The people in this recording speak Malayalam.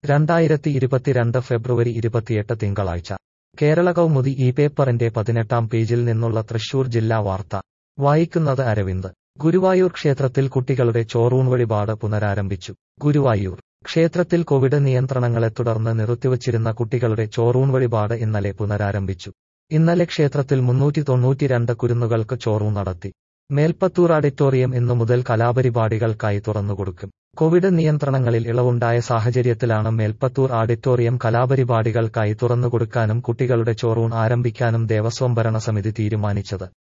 രണ്ടായിരത്തി ഇരുപത്തിരണ്ട് ഫെബ്രുവരി ഇരുപത്തിയെട്ട് തിങ്കളാഴ്ച കേരള കൗമുദി ഈ പേപ്പറിന്റെ പതിനെട്ടാം പേജിൽ നിന്നുള്ള തൃശൂർ ജില്ലാ വാർത്ത വായിക്കുന്നത് അരവിന്ദ് ഗുരുവായൂർ ക്ഷേത്രത്തിൽ കുട്ടികളുടെ ചോറൂൺ വഴിപാട് പുനരാരംഭിച്ചു ഗുരുവായൂർ ക്ഷേത്രത്തിൽ കോവിഡ് നിയന്ത്രണങ്ങളെ തുടർന്ന് നിർത്തിവച്ചിരുന്ന കുട്ടികളുടെ ചോറൂൺ വഴിപാട് ഇന്നലെ പുനരാരംഭിച്ചു ഇന്നലെ ക്ഷേത്രത്തിൽ മുന്നൂറ്റി തൊണ്ണൂറ്റിരണ്ട് കുരുന്നുകൾക്ക് ചോറൂൺ നടത്തി മേൽപ്പത്തൂർ ഓഡിറ്റോറിയം ഇന്നു മുതൽ കലാപരിപാടികൾക്കായി തുറന്നുകൊടുക്കും കോവിഡ് നിയന്ത്രണങ്ങളിൽ ഇളവുണ്ടായ സാഹചര്യത്തിലാണ് മേൽപ്പത്തൂർ ഓഡിറ്റോറിയം കലാപരിപാടികൾക്കായി തുറന്നുകൊടുക്കാനും കുട്ടികളുടെ ചോറൂൺ ആരംഭിക്കാനും ദേവസ്വം ഭരണസമിതി തീരുമാനിച്ചത്